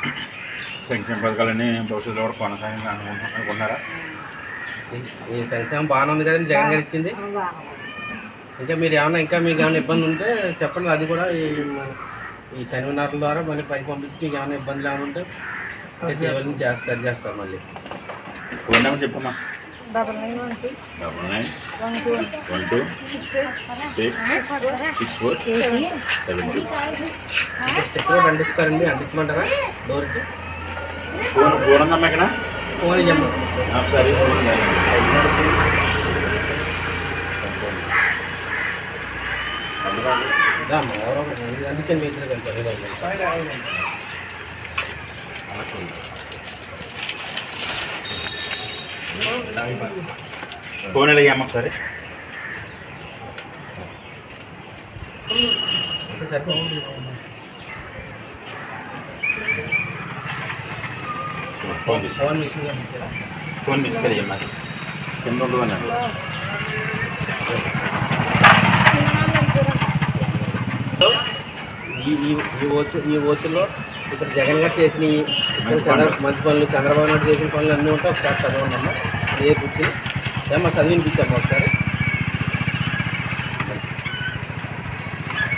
సంక్షేమ పథకాలన్నీ భవిష్యత్తులో కూడా కొనసాగి అనుకుంటున్నారా ఈ- ఈ సంక్షేమం బాగానే ఉంది కదండి జగన్ గారు ఇచ్చింది ఇంకా మీరు ఏమన్నా ఇంకా మీకు ఏమైనా ఇబ్బంది ఉంటే చెప్పండి అది కూడా ఈ మన- ఈ కన్వీనర్ల ద్వారా మళ్ళీ పైకి పంపించి మీకు ఏమైనా ఇబ్బందులు ఏమైనా ఉంటే ఇంకా చేయవలసి చేస్తారు సరి చేస్తారు మళ్ళీ ఫోన్ నెంబర్ చెప్పమ్మా double nine one two double nine one two one two six six four seven two ఇంకా స్టిక్ కూడా అంటిస్తారండి అంటించమంటారా డోర్కి ఫోన్ ఫోన్ ఉందమ్మా ఇక్కడ ఫోన్ ఇవ్వమ్మా ఆ, సరే ఫోన్ లేదు. ఇదా అమ్మా, ఎవరో ఒకరు అంటించండి మీ ఇద్దరు కలిపి అదే కలిపి. ఫోన్ వెళ్ళాయమ్మా ఒకసారి ఇంకా సరిపోతుంది ఫోన్ తీసుకో ఫోన్ మిషన్ పంపించారా ఫోన్ తీసుకెళ్ళమ్మా కింద ఉండదు ఈ ఈ ఈ ఓచు ఈ ఓచుల్లో ఇక్కడ జగన్ గారు చేసిన ఈ- ఇక్కడ చంద్ర మంచి పనులు చంద్రబాబు నాయుడు చేసిన పనులు అన్నీ ఉంటే ఒకసారి చదవండి అమ్మా ఏ కూర్చుని ఏమన్నా చదివినిపించాము ఒకసారి